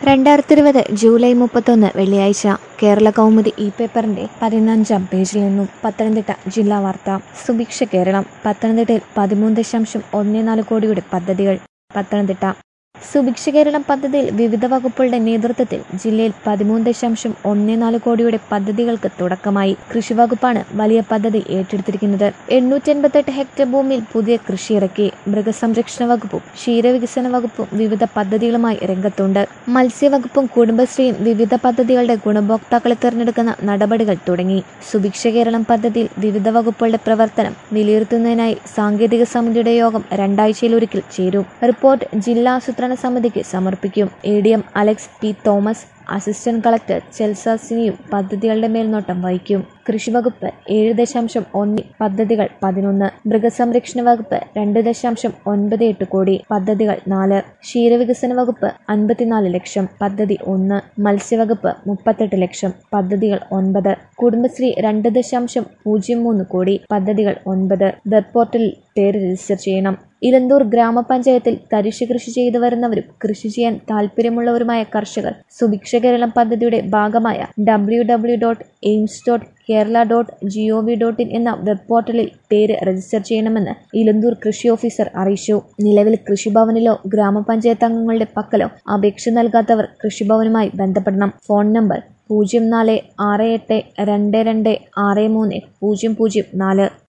രണ്ടായിരത്തി ഇരുപത് ജൂലൈ മുപ്പത്തൊന്ന് വെള്ളിയാഴ്ച കേരള കൗമുദി ഇ പേപ്പറിന്റെ പതിനഞ്ചാം പേജിൽ നിന്നും പത്തനംതിട്ട ജില്ലാ വാർത്ത സുഭിക്ഷ കേരളം പത്തനംതിട്ടയിൽ പതിമൂന്ന് ദശാംശം ഒന്ന് നാല് കോടിയുടെ പദ്ധതികൾ പത്തനംതിട്ട സുഭിക്ഷ കേരളം പദ്ധതിയിൽ വിവിധ വകുപ്പുകളുടെ നേതൃത്വത്തിൽ ജില്ലയിൽ പതിമൂന്ന് ദശാംശം ഒന്ന് നാല് കോടിയുടെ പദ്ധതികൾക്ക് തുടക്കമായി കൃഷി വകുപ്പാണ് വലിയ പദ്ധതി ഏറ്റെടുത്തിരിക്കുന്നത് എണ്ണൂറ്റി എൺപത്തെട്ട് ഹെക്ടർ ഭൂമിയിൽ പുതിയ കൃഷി ഇറക്കി മൃഗസംരക്ഷണ വകുപ്പും ക്ഷീരവികസന വകുപ്പും വിവിധ പദ്ധതികളുമായി രംഗത്തുണ്ട് മത്സ്യവകുപ്പും കുടുംബശ്രീയും വിവിധ പദ്ധതികളുടെ ഗുണഭോക്താക്കളെ തിരഞ്ഞെടുക്കുന്ന നടപടികൾ തുടങ്ങി സുഭിക്ഷ കേരളം പദ്ധതിയിൽ വിവിധ വകുപ്പുകളുടെ പ്രവർത്തനം വിലയിരുത്തുന്നതിനായി സാങ്കേതിക സമിതിയുടെ യോഗം രണ്ടാഴ്ചയിലൊരിക്കൽ ചേരും റിപ്പോർട്ട് ജില്ലാ ആസൂത്രണ സമിതിക്ക് സമർപ്പിക്കും A D M Alex P Thomas assistant collector Chelsa സിനിയും പദ്ധതികളുടെ മേൽനോട്ടം വഹിക്കും കൃഷിവകുപ്പ് ഏഴ് ദശാംശം ഒന്ന് പദ്ധതികൾ പതിനൊന്ന് മൃഗസംരക്ഷണ വകുപ്പ് രണ്ട് ദശാംശം ഒൻപത് എട്ട് കോടി പദ്ധതികൾ നാല് ക്ഷീരവികസന വകുപ്പ് അൻപത്തിനാല് ലക്ഷം പദ്ധതി ഒന്ന് മത്സ്യവകുപ്പ് മുപ്പത്തെട്ട് ലക്ഷം പദ്ധതികൾ ഒൻപത് കുടുംബശ്രീ രണ്ട് ദശാംശം പൂജ്യം മൂന്ന് കോടി പദ്ധതികൾ ഒൻപത് വെബ് പോർട്ടലിൽ പേര് രജിസ്റ്റർ ചെയ്യണം ഇലന്തൂർ ഗ്രാമപഞ്ചായത്തിൽ തരിശ് കൃഷി ചെയ്തു വരുന്നവരും കൃഷി ചെയ്യാൻ താല്പര്യമുള്ളവരുമായ കർഷകർ സുഭിക്ഷ കേരളം പദ്ധതിയുടെ ഭാഗമായ W W dot AIMS dot Kerala dot G O V dot in എന്ന വെബ് പോർട്ടലിൽ പേര് രജിസ്റ്റർ ചെയ്യണമെന്ന് ഇലന്തൂർ കൃഷി ഓഫീസർ അറിയിച്ചു നിലവിൽ കൃഷിഭവനിലോ ഗ്രാമപഞ്ചായത്ത് അംഗങ്ങളുടെ പക്കലോ അപേക്ഷ നൽകാത്തവർ കൃഷിഭവനുമായി ബന്ധപ്പെടണം ഫോൺ നമ്പർ പൂജ്യം നാല് ആറ് എട്ട് രണ്ട് രണ്ട് ആറ് മൂന്ന് പൂജ്യം പൂജ്യം നാല്